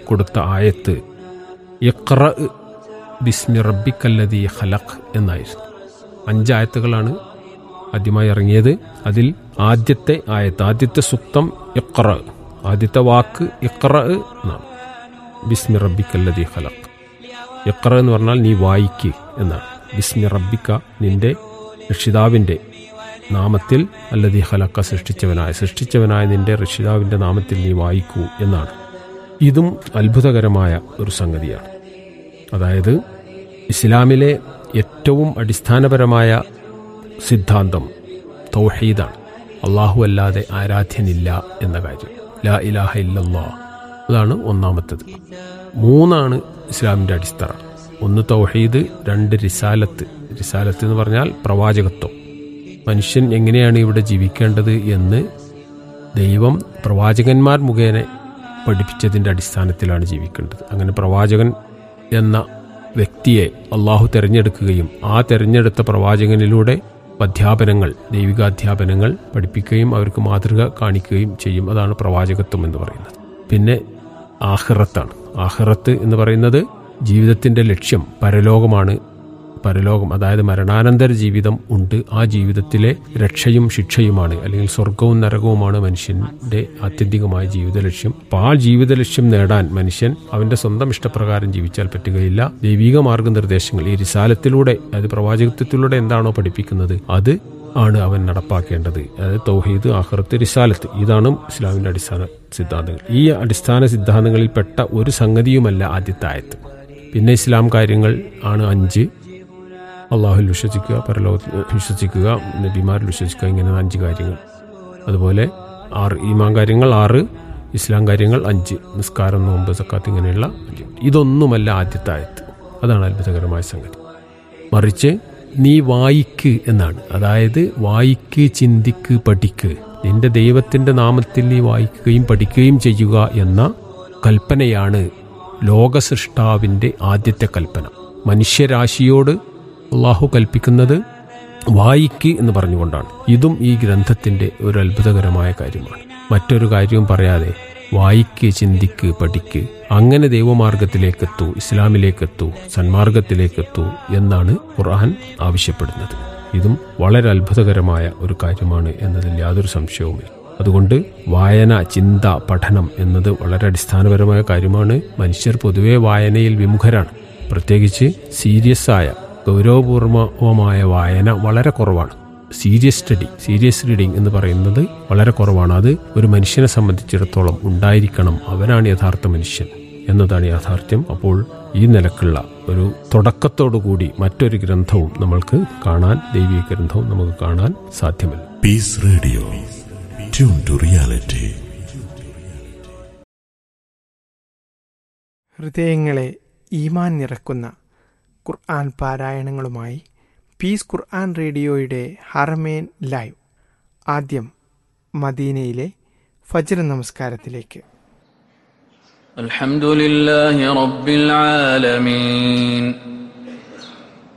കൊടുത്ത ആയത്ത് ഇഖ്റ ബിസ്മി റബ്ബിക്കല്ലതി ഖലഖ് എന്നായിരുന്നു അഞ്ചായത്തുകളാണ് ആദ്യമായി ഇറങ്ങിയത് അതിൽ ആദ്യത്തെ ആയത്ത് ആദ്യത്തെ സുക്തം ഇഖ്റ ആദ്യത്തെ വാക്ക് ഇഖ്റ എന്നാണ് ബിസ്മി റബ്ബിക്കല്ലതി ഖലഖ് ഇഖ്റ എന്ന് പറഞ്ഞാൽ നീ വായിക്ക് എന്നാണ് ബിസ്മി റബ്ബിക്ക നിന്റെ രക്ഷിതാവിൻ്റെ നാമത്തിൽ അല്ലതി ഹലക്ക സൃഷ്ടിച്ചവനായ സൃഷ്ടിച്ചവനായ നിന്റെ രക്ഷിതാവിൻ്റെ നാമത്തിൽ നീ വായിക്കൂ എന്നാണ് ഇതും അത്ഭുതകരമായ ഒരു സംഗതിയാണ് അതായത് ഇസ്ലാമിലെ ഏറ്റവും അടിസ്ഥാനപരമായ സിദ്ധാന്തം തൗഹീദാണ് അള്ളാഹു അല്ലാതെ ആരാധ്യനില്ല എന്ന കാര്യം ലാ ഇലാഹ ഇല്ലല്ലാ അതാണ് ഒന്നാമത്തത് മൂന്നാണ് ഇസ്ലാമിൻ്റെ അടിത്തറ ഒന്ന് തൗഹീദ് രണ്ട് റിസാലത്ത് റിസാലത്ത് എന്ന് പറഞ്ഞാൽ പ്രവാചകത്വം മനുഷ്യൻ എങ്ങനെയാണ് ഇവിടെ ജീവിക്കേണ്ടത് എന്ന് ദൈവം പ്രവാചകന്മാർ മുഖേന പഠിപ്പിച്ചതിൻ്റെ അടിസ്ഥാനത്തിലാണ് ജീവിക്കേണ്ടത് അങ്ങനെ പ്രവാചകൻ എന്ന വ്യക്തിയെ അള്ളാഹു തിരഞ്ഞെടുക്കുകയും ആ തിരഞ്ഞെടുത്ത പ്രവാചകനിലൂടെ അധ്യാപനങ്ങൾ ദൈവികാധ്യാപനങ്ങൾ പഠിപ്പിക്കുകയും അവർക്ക് മാതൃക കാണിക്കുകയും ചെയ്യും അതാണ് പ്രവാചകത്വം എന്ന് പറയുന്നത് പിന്നെ ആഹ്റത്താണ് ആഹ്റത്ത് എന്ന് പറയുന്നത് ജീവിതത്തിന്റെ ലക്ഷ്യം പരലോകമാണ് പരലോകം അതായത് മരണാനന്തര ജീവിതം ഉണ്ട് ആ ജീവിതത്തിലെ രക്ഷയും ശിക്ഷയുമാണ് അല്ലെങ്കിൽ സ്വർഗവും നരകവുമാണ് മനുഷ്യന്റെ ആത്യന്തികമായ ജീവിത ലക്ഷ്യം അപ്പോൾ ആ ജീവിത ലക്ഷ്യം നേടാൻ മനുഷ്യൻ അവന്റെ സ്വന്തം ഇഷ്ടപ്രകാരം ജീവിച്ചാൽ പറ്റുകയില്ല ദൈവിക മാർഗനിർദ്ദേശങ്ങൾ ഈ റിസാലത്തിലൂടെ അതായത് പ്രവാചകത്വത്തിലൂടെ എന്താണോ പഠിപ്പിക്കുന്നത് അത് ആണ് അവൻ നടപ്പാക്കേണ്ടത് അതായത് തൗഹീദ് ആഹ്റത്ത് റിസാലത്ത് ഇതാണ് ഇസ്ലാമിന്റെ അടിസ്ഥാന സിദ്ധാന്തങ്ങൾ ഈ അടിസ്ഥാന സിദ്ധാന്തങ്ങളിൽപ്പെട്ട ഒരു സംഗതിയുമല്ല ആദ്യത്തെ ആയത്ത് പിന്നെ ഇസ്ലാം കാര്യങ്ങൾ ആണ് അഞ്ച് അള്ളാഹുൽ വിശ്വസിക്കുക പരലോകത്തിൽ വിശ്വസിക്കുക നബിമാരിൽ വിശ്വസിക്കുക ഇങ്ങനെ അഞ്ച് കാര്യങ്ങൾ അതുപോലെ ആറ് ഈമാൻ കാര്യങ്ങൾ ആറ് ഇസ്ലാം കാര്യങ്ങൾ അഞ്ച് നിസ്കാരം നോമ്പ് സക്കാത്ത് ഇങ്ങനെയുള്ള അഞ്ച് ഇതൊന്നുമല്ല ആദ്യത്തെ ആയത്ത് അതാണ് അത്ഭുതകരമായ സംഗതി മറിച്ച് നീ വായിക്ക് എന്നാണ് അതായത് വായിക്ക് ചിന്തിക്ക് പഠിക്ക് നിന്റെ ദൈവത്തിന്റെ നാമത്തിൽ നീ വായിക്കുകയും പഠിക്കുകയും ചെയ്യുക എന്ന കൽപ്പനയാണ് ലോകസൃഷ്ടാവിന്റെ ആദ്യത്തെ കൽപ്പന മനുഷ്യരാശിയോട് അള്ളാഹു കൽപ്പിക്കുന്നത് വായിക്ക് എന്ന് പറഞ്ഞുകൊണ്ടാണ് ഇതും ഈ ഗ്രന്ഥത്തിന്റെ ഒരു അത്ഭുതകരമായ കാര്യമാണ് മറ്റൊരു കാര്യവും പറയാതെ വായിക്ക് ചിന്തിക്ക് പഠിക്ക് അങ്ങനെ ദൈവമാർഗത്തിലേക്കെത്തൂ ഇസ്ലാമിലേക്കെത്തൂ സന്മാർഗത്തിലേക്കെത്തൂ എന്നാണ് ഖുർആൻ ആവശ്യപ്പെടുന്നത് ഇതും വളരെ അത്ഭുതകരമായ ഒരു കാര്യമാണ് എന്നതിൽ യാതൊരു സംശയവുമില്ല അതുകൊണ്ട് വായന ചിന്ത പഠനം എന്നത് വളരെ അടിസ്ഥാനപരമായ കാര്യമാണ് മനുഷ്യർ പൊതുവെ വായനയിൽ വിമുഖരാണ് പ്രത്യേകിച്ച് സീരിയസ് ആയ ഗൗരവപൂർവമായ വായന വളരെ കുറവാണ് സീരിയസ് സ്റ്റഡി സീരിയസ് റീഡിംഗ് എന്ന് പറയുന്നത് വളരെ കുറവാണ് അത് ഒരു മനുഷ്യനെ സംബന്ധിച്ചിടത്തോളം ഉണ്ടായിരിക്കണം അവനാണ് യഥാർത്ഥ മനുഷ്യൻ എന്നതാണ് യാഥാർത്ഥ്യം അപ്പോൾ ഈ നിലക്കുള്ള ഒരു തുടക്കത്തോടുകൂടി മറ്റൊരു ഗ്രന്ഥവും നമ്മൾക്ക് കാണാൻ ദൈവിക ഗ്രന്ഥവും നമുക്ക് കാണാൻ സാധ്യമല്ല Peace Radio. Tune to reality. ഹൃദയങ്ങളെ ഈമാൻ നിറക്കുന്ന ഖുർആൻ പാരായണങ്ങളുമായി പീസ് ഖുർആൻ റേഡിയോയുടെ ഹറമേൻ ലൈവ് ആദ്യം മദീനയിലെ ഫജ്ർ നമസ്കാരത്തിലേക്ക് الحمد لله رب العالمين